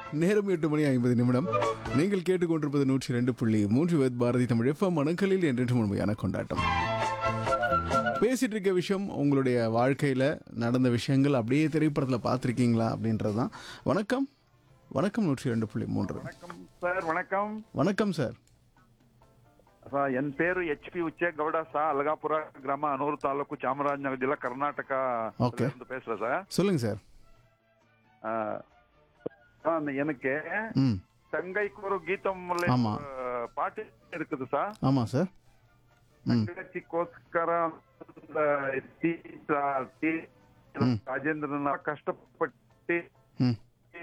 நேரம் எட்டு மணி ஐம்பது நிமிடம் நீங்கள் கேட்டுக்கொண்டிருப்பது நூற்றி ரெண்டு புள்ளி மூன்று வேத் பாரதி தமிழ் எஃப்எம் மணக்களில் என்றென்று முழுமையான கொண்டாட்டம் பேசிட்டு இருக்க விஷயம் உங்களுடைய வாழ்க்கையில் நடந்த விஷயங்கள் அப்படியே திரைப்படத்தில் பார்த்துருக்கீங்களா அப்படின்றது தான் வணக்கம் வணக்கம் நூற்றி ரெண்டு புள்ளி மூன்று வணக்கம் சார் வணக்கம் வணக்கம் சார் ಸರ್ ಎನ್ ಪೇರು ಎಚ್ ಪಿ ಉಚ್ಚೇಗೌಡ ಸಾ ಅಲಗಾಪುರ ಗ್ರಾಮ ಅನೂರು ತಾಲೂಕು ಚಾಮರಾಜನಗರ ಜಿಲ್ಲಾ ಕರ್ನಾಟಕ Okay. இருந்து பேசுறேன் சார் சொல்லுங்க சார் ஆ, ஆ, எனக்கு ம் தங்கைக்கு ஒரு கீதம் உள்ள ஆமா. ஒரு பாட்டு இருக்குது சார் ஆமாம் சார் ம் தங்கச்சிக்கோಸ್ಕರ அந்த தி- தி- ರಾಜೇಂದ್ರನ ಕಷ್ಟಪಟ್ಟು ம்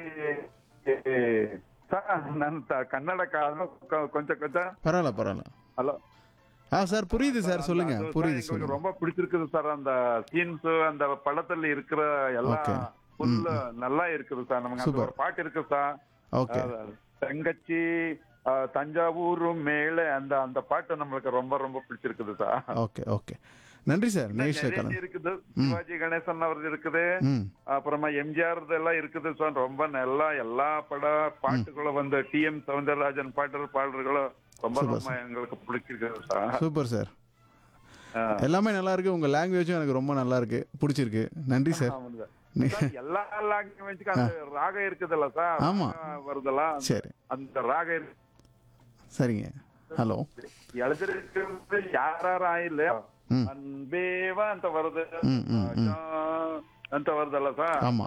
சார் நான் த- கன்னட காரணம் கொ- கொஞ்சம் கொஞ்சம் பரவாயில்ல பரவாயில்ல ஹலோ ஆ சார் புரியுது சார் சொல்லுங்க அது புரியுது எங்களுக்கு சொல்லுங்க ரொம்ப பிடிச்சிருக்குது சார் அந்த சீன்ஸ் அந்த படத்துல இருக்கிற எல்லாம் Okay. full நல்லா இருக்குது சார் நமக்கு அந்த Super. ஒரு பாட்டு இருக்கு சார் ஓகே அஹ், தங்கச்சி அஹ், தஞ்சாவூர் மேல அந்த அந்த பாட்டு நம்மளுக்கு ரொம்ப ரொம்ப பிடிச்சிருக்குது சார் ஓகே ஓகே நன்றி சார் நேஷ் நிறைய கலன் இருக்குது சிவாஜி கணேசன் அவரது இருக்குது ம் அப்புறமா எம்ஜிஆர் எல்லாம் இருக்குது சார் ரொம்ப நல்லா எல்லா பட பாட்டுகளும் வந்து டி எம் சவுந்தரராஜன் பாட்டு பாடல்களும் ரொம்ப Super, ரொம்ப எங்களுக்கு பிடிச்சிருக்குது சார் சூப்பர் சார் அஹ், எல்லாமே நல்லா இருக்கு உங்க லாங்குவேஜும் எனக்கு ரொம்ப நல்லா இருக்கு பிடிச்சிருக்கு நன்றி சார் ஆமாங்க சார். சார், எல்லா லாங்குவேஜ்க்கும் அந்த ராகம் இருக்குதுல்ல சார் ஆமா. ராகம் வருதுல்ல அந்த- சரி அந்த ராகம் இருக்கு. சரிங்க ஹலோ எழுதிருக்கிறது யாராராயில்ல ம். அன்பேவா ಅಂತ வருது ம், ம், ம். ಅಂತ வருದಲ್ಲ ಸರ್ ஆமா